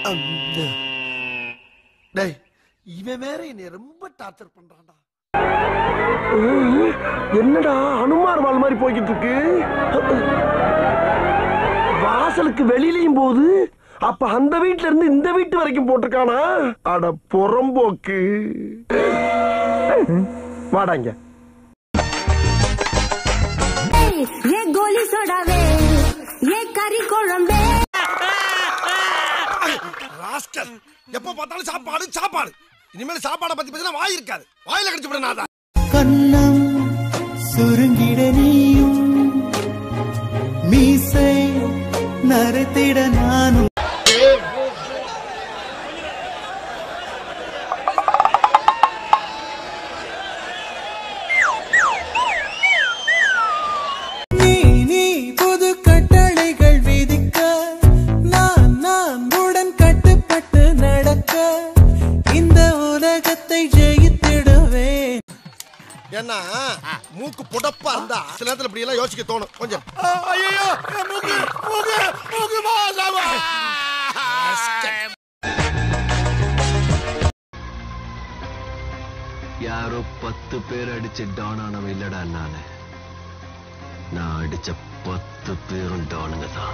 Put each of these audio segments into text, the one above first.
அந்த டேய் இவன் வேற என்னை ரொம்ப டார்ச்சர் பண்றான்டா என்னடா அனுமார் வால் மாதிரி போய்கிட்டு இருக்கு வாசலுக்கு வெளியிலயும் போகுது அப்ப அந்த வீட்ல இருந்து இந்த வீட்டு வரைக்கும் போட்டிருக்கானா அட புறம்போக்கு வாடாங்க ये गोली सोडावे ये करी कुழம்பே ராஸ்கல் எப்ப பார்த்தாலும் சாப்பாடு சாப்பாடு இனிமேல் சாப்பாடை பத்தி பேசினா வாய் இருக்காது வாயில கடிச்சு விட நான் கண்ணம் சுருங்கிட நீயும் மீசை நரைத்திட நானும் நீ நீ புது கட்டளைகள் விதிக்க நான் நான் உடன் கட்டுப்பட்டு நடக்க இந்த உலகத்தை ஜெயித்திடுவேன் ஏன்னா மூக்கு புடப்பா இருந்தா சில நேரத்துல இப்படி எல்லாம் யோசிக்க தோணும் கொஞ்சம் ஐயோ மூக்கு மூக்கு மூக்கு மாசாவா யாரோ பத்து பேர் அடிச்சு டான் ஆனவன் இல்லடா நானு நான் அடிச்ச பத்து பேரும் டானுங்க தான்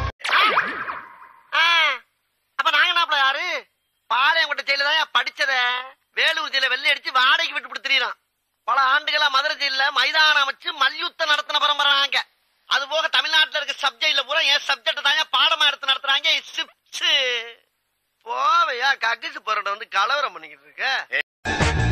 அப்ப நாங்க நாப்பல யாரு பாளையங்கோட்டை ஜெயில தான் படிச்சத வேலூர் ஜெயில வெள்ளை அடிச்சு வாடகைக்கு விட்டு கொடுத்துறான் பல ஆண்டுகளா மதுரை ஜெயில மைதானம் அமைச்சு மல்யுத்தம் நடத்தின பரம்பரை நாங்க அது போக தமிழ்நாட்டுல இருக்க சப்ஜெக்ட்ல பூரா என் சப்ஜெக்ட் தாங்க பாடமா எடுத்து நடத்துறாங்க சிப்ஸ் போவையா கக்கிசு போறட வந்து கலவரம் பண்ணிக்கிட்டு இருக்க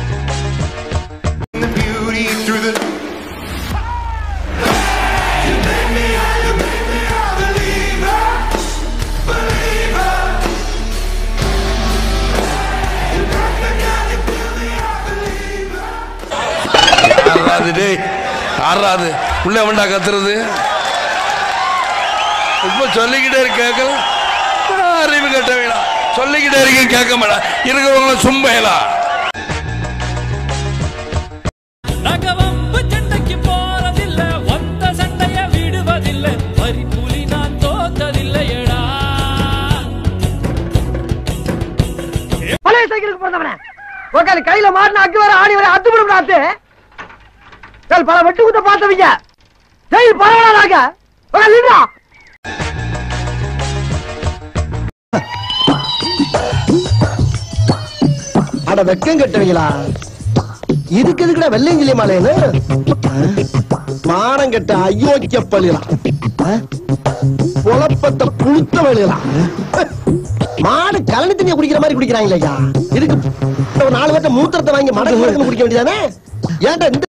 ஆறாது டேய் ஆறாது உள்ள வேண்டா கத்துறது இப்ப சொல்லிக்கிட்டே இருக்கு கேட்கல அறிவு கட்ட வேணாம் சொல்லிக்கிட்டே இருக்கேன் கேட்க மாட்டா இருக்கிறவங்கள சும்பையலா நகவம்பு சண்டைக்கு போறதில்ல ஒத்த சண்டைய விடுவதில்லை வரி புலி நான் தோத்ததில்லையடா பழைய சைக்கிளுக்கு பிறந்தவனே உக்காந்து கையில மாட்டின அக்கு வர ஆணி வர அத்து விடும் நாத்து சரி பல வெட்டு குத்த பார்த்தவங்க சரி பரவாயில்லாங்க உட்காந்துடா அட வெக்கம் கட்டுவீங்களா இதுக்கு எதுக்குடா வெள்ளையங்கிலி மாலைன்னு மானம் கட்ட அயோக்கிய பள்ளிலாம் குழப்பத்தை புழுத்த வழியலாம் மாடு கலனி தண்ணிய குடிக்கிற மாதிரி குடிக்கிறாங்களே ஐயா இதுக்கு ஒரு நாலு பேர்ட்ட மூத்திரத்தை வாங்கி மடங்கு மடங்கு குடிக்க வேண்டியதானே ஏன்டா இந்த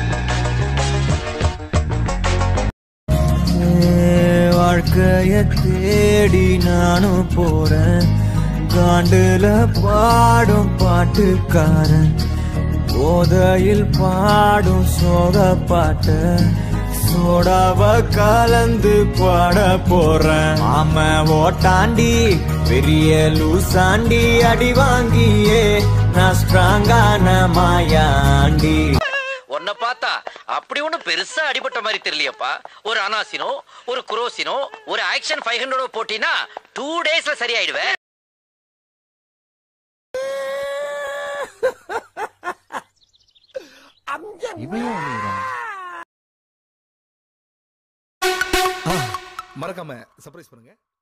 வாழ்க்கைய தேடி நானும் போறேன் காண்டுல பாடும் பாட்டுக்காரன் போதையில் பாடும் சோக பாட்டு சோடாவ கலந்து பாட போறேன் ஆம ஓட்டாண்டி பெரிய லூசாண்டி அடி வாங்கியே நான் ஸ்ட்ராங்கான மாயாண்டி உன்னை பார்த்தா அப்படி ஒண்ணும் பெருசா அடிபட்ட மாதிரி தெரியலையப்பா ஒரு அனாசினோ ஒரு குரோசினோ ஒரு ஆக்ஷன் ஃபைவ் ஹண்ட்ரட் போட்டினா டூ டேஸ்ல சரியாயிடுவேன் மறக்காம சர்ப்ரைஸ் பண்ணுங்க